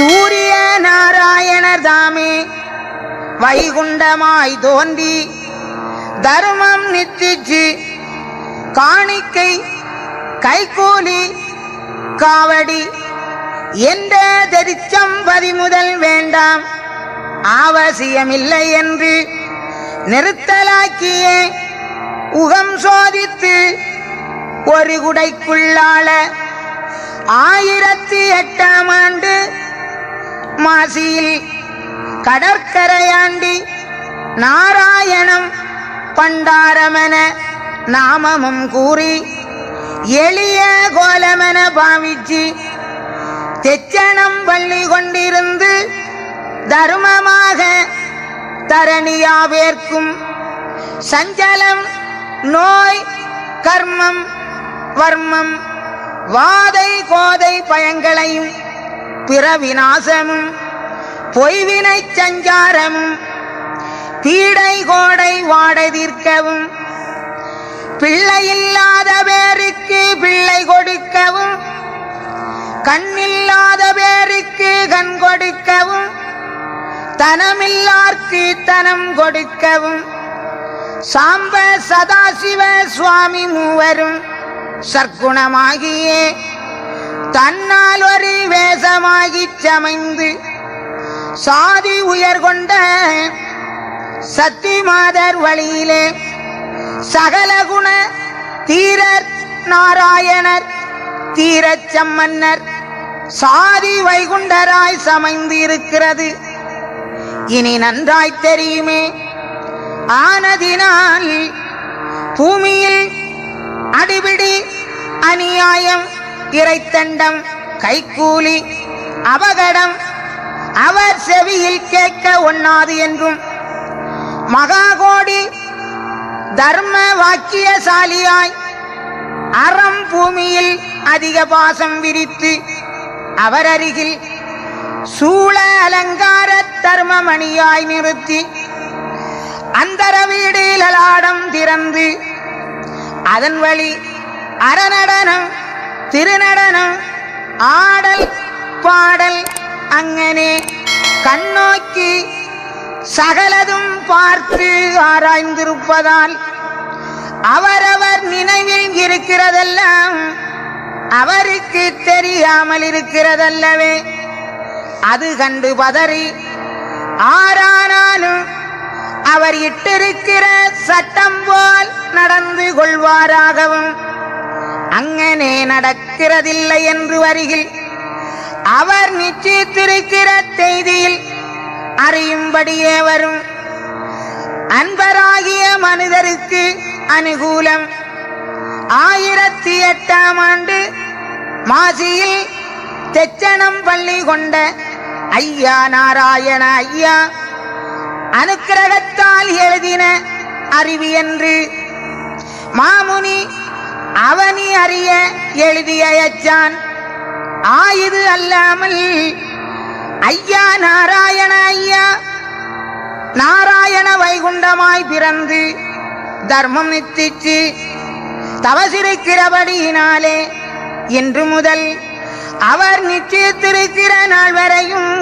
சூரிய நாராயணர் தாமே வைகுண்டமாய் தோன்றி தர்மம் நித்திச்சு காணிக்கை கைகூலி காவடி என்ற தெரிச்சம் பதிமுதல் வேண்டாம் அவசியமில்லை என்று நிறுத்தலாக்கியே உகம் சோதித்து ஒரு குடைக்குள்ளாள ஆயிரத்தி எட்டாம் ஆண்டு மாசியில் கடற்கரையாண்டி நாராயணம் பண்டாரமென நாமமும் கூறி எளிய கோலமென பாவிச்சு தெச்சனம் பள்ளி கொண்டிருந்து தர்மமாக தரணியாவேற்கும் சஞ்சலம் நோய் கர்மம் வர்மம் வாதை கோதை பயங்களையும் பிறவிநாசமும் பொய்வினை சஞ்சாரமும் பீடை கோடை வாடை தீர்க்கவும் பிள்ளை இல்லாத பேருக்கு பிள்ளை கொடுக்கவும் கண்ணில்லாத பேருக்கு கண் கொடுக்கவும் தனமில்லார்க்கு தனம் கொடுக்கவும் சாம்ப சதாசிவ சுவாமி மூவரும் சற்குணமாகியே தன்னால் ஒரு வேஷமாகிச் சமைந்து சாதி உயர் கொண்ட சத்திமாதர் வழியிலே சகல குண தீரர் நாராயணர் தீரச் சம்மன்னர் சாதி வைகுண்டராய் சமைந்து இருக்கிறது இனி நன்றாய் தெரியுமே ஆனதினால் பூமியில் அடிபிடி அநியாயம் இறைத்தண்டம் கைக்கூலி அபகடம் அவர் செவியில் கேட்க ஒண்ணாது என்றும் மகாகோடி தர்ம வாக்கியசாலியாய் அறம் பூமியில் அதிக பாசம் விரித்து அவர் அருகில் சூழ அலங்கார தர்மமணியாய் நிறுத்தி அந்தர வீடு லலாடம் திறந்து அதன் வழி அறநடனம் திருநடனம் ஆடல் பாடல் அங்கனே கண்ணோக்கி சகலதும் பார்த்து ஆராய்ந்திருப்பதால் அவரவர் நினைவில் இருக்கிறதெல்லாம் அவருக்கு தெரியாமல் இருக்கிறதல்லவே அது கண்டு பதறி ஆரானாலும் அவர் இட்டிருக்கிற சட்டம் போல் நடந்து கொள்வாராகவும் அங்கனே நடக்கிறதில்லை என்று வருகில் அவர் நிச்சயித்திருக்கிற செய்தியில் அறியும்படியே வரும் அன்பராகிய மனிதருக்கு அனுகூலம் ஆயிரத்தி எட்டாம் ஆண்டு மாசியில் தெச்சனம் பள்ளி கொண்ட ஐயா நாராயண ஐயா அனுக்கிரகத்தால் எழுதின அறிவி என்று மாமுனி அவனி அறிய எழுதிய எச்சான் ஆயுது அல்லாமல் ஐயா நாராயண ஐயா நாராயண வைகுண்டமாய் பிறந்து தர்மம் நித்திச்சு தவசிருக்கிறபடியினாலே இன்று முதல் அவர் நிச்சயித்திருக்கிற நாள் வரையும்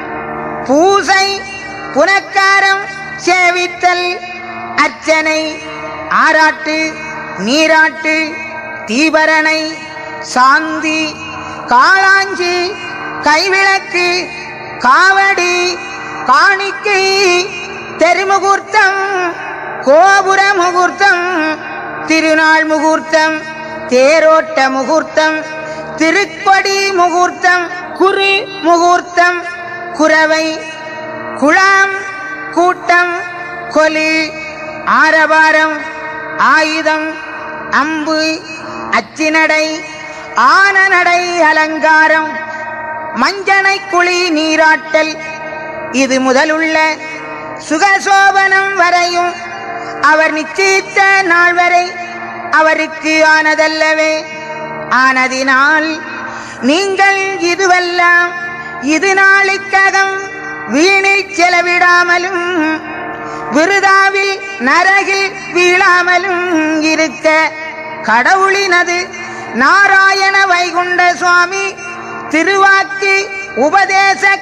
பூசை புனக்காரம் சேவித்தல் அர்ச்சனை ஆராட்டு நீராட்டு தீபரணை சாந்தி காளாஞ்சி கைவிளக்கு காவடி காணிக்கை தெருமுகூர்த்தம் கோபுர முகூர்த்தம் திருநாள் முகூர்த்தம் தேரோட்ட முகூர்த்தம் திருப்படி முகூர்த்தம் குறி முகூர்த்தம் குரவை குழாம் கூட்டம் கொலி ஆரவாரம் ஆயுதம் அம்பு அச்சினடை ஆனநடை அலங்காரம் மஞ்சனை குழி நீராட்டல் இது முதலுள்ள சுகசோபனம் வரையும் அவர் நிச்சயித்த நாள் வரை அவருக்கு ஆனதல்லவே ஆனதினால் நீங்கள் இதுவெல்லாம் இது நாளுக்ககம் வீணில் செலவிடாமலும் விருதாவில் நரகில் வீழாமலும் இருக்க கடவுளினது நாராயண வைகுண்ட சுவாமி திருவாக்கி உபதேச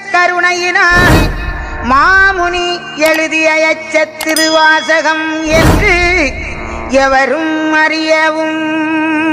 கருணையினால் மாமுனி எழுதிய எச்சத் திருவாசகம் என்று எவரும் அறியவும்